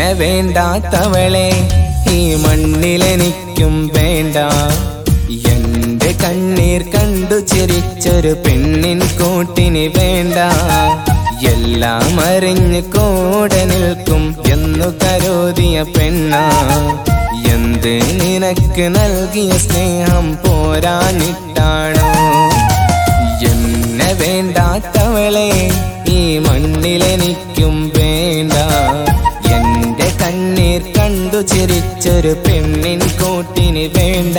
എന്നെ വേണ്ടാത്തവളെ ഈ മണ്ണിലെനിക്കും വേണ്ട എന്റെ കണ്ണീർ കണ്ടു ചിരിച്ചൊരു പെണ്ണിൻ കൂട്ടിന് വേണ്ട എല്ലാം അറിഞ്ഞ് കൂടെ നിൽക്കും എന്നു കരുതിയ പെണ്ണ എന്ത് നിനക്ക് നൽകിയ സ്നേഹം പോരാഞ്ഞിട്ടാണോ എന്നെ വേണ്ടാത്തവളെ ഈ മണ്ണിലെനിക്കും വേണ്ട എന്റെ കണ്ണീർ കണ്ടു ചിരിച്ചൊരു പെണ്ണിൻ കൂട്ടിന് വേണ്ട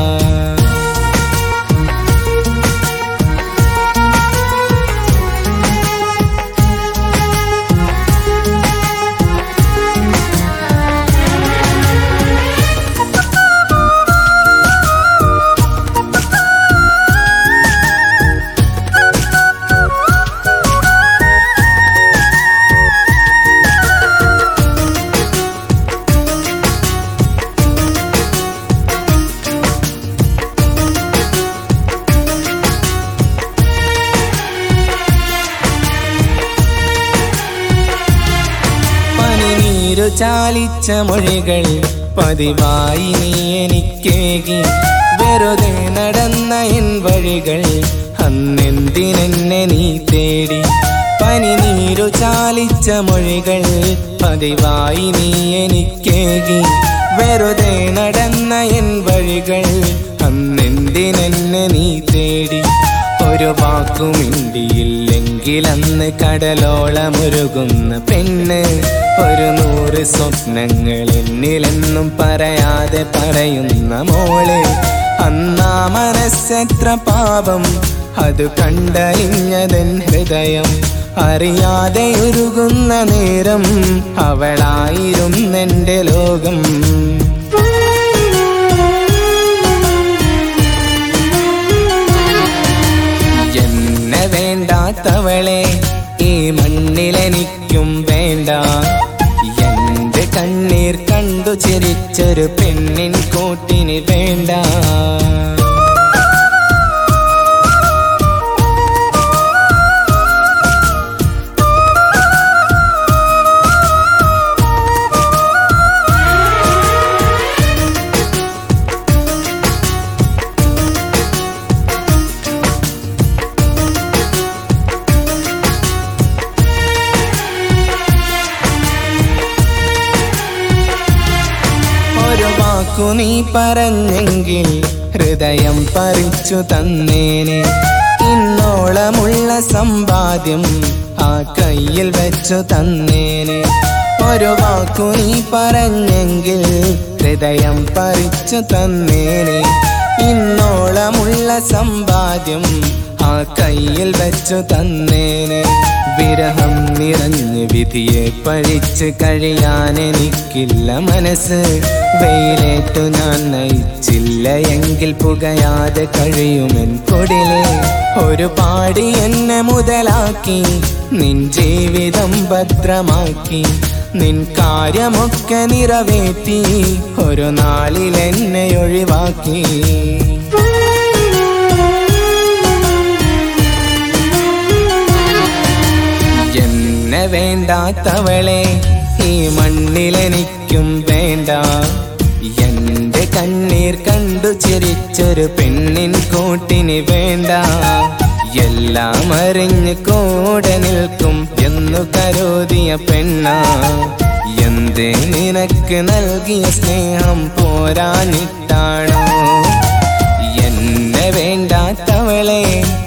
പനിനീരു ചാലിച്ച മൊഴികൾ പതിവായി നീ എനിക്കേകി വെറുതെ നടന്ന എൻ വഴികൾ അന്നെന്തിനെന്നെ നീ തേടി പനിനീരു ചാലിച്ച മൊഴികൾ പതിവായി നീ എനിക്കേകി വെറുതെ നടന്ന എൻ വഴികൾ അന്നെന്തിനെന്നെ നീ തേടി ഒരു വാക്കുമിണ്ടിയില്ലെങ്കിൽ അന്ന് കടലോളമുരുകുന്ന പെണ്ണ് ഒരു നൂറ് സ്വപ്നങ്ങൾ എന്നിലെന്നും പറയാതെ പറയുന്ന മോള് അന്നാ മനസ്സെത്ര പാപം അത് കണ്ടലിഞ്ഞതൻ ഹൃദയം അറിയാതെ ഉരുകുന്ന നേരം അവളായിരുന്നെന്റെ ലോകം എന്നെ വേണ്ടാത്തവളെ ഈ മണ്ണിലെനിക്കും വേണ്ട എന്റെ കണ്ണീർ കണ്ടു ചിരിച്ചൊരു പെണ്ണിൻ കൂട്ടിന് വേണ്ട ഒരു വാക്കു നീ പറഞ്ഞെങ്കിൽ ഹൃദയം പറിച്ചു തന്നേനെ ഇന്നോളമുള്ള സമ്പാദ്യം ആ കയ്യിൽ വെച്ചു തന്നേനെ ഒരു വാക്കു നീ പറഞ്ഞെങ്കിൽ ഹൃദയം പറിച്ചു തന്നേനെ ഇന്നോളമുള്ള സമ്പാദ്യം ആ കയ്യിൽ വെച്ചു തന്നേനെ വിരഹം നിറഞ്ഞ് വിധിയെ പഴിച്ച് കഴിയാൻ എനിക്കില്ല മനസ്സ് വെയിലേറ്റു ഞാൻ നയിച്ചില്ല എങ്കിൽ പുകയാതെ കഴിയുമെൻ കൊടിലെ ഒരു പാടി എന്നെ മുതലാക്കി നിൻ ജീവിതം ഭദ്രമാക്കി നിൻ കാര്യമൊക്കെ നിറവേറ്റി ഒരു നാളിൽ എന്നെ ഒഴിവാക്കി എന്നെ വേണ്ടാത്തവളെ ഈ മണ്ണിലെനിക്കും വേണ്ട എന്റെ കണ്ണീർ കണ്ടു ചിരിച്ചൊരു പെണ്ണിൻ കൂട്ടിന് വേണ്ട എല്ലാം അറിഞ്ഞ് കൂടെ നിൽക്കും എന്നു കരുതിയ പെണ്ണ എന്ത് നിനക്ക് നൽകിയ സ്നേഹം പോരാഞ്ഞിട്ടാണോ എന്നെ വേണ്ടാത്തവളെ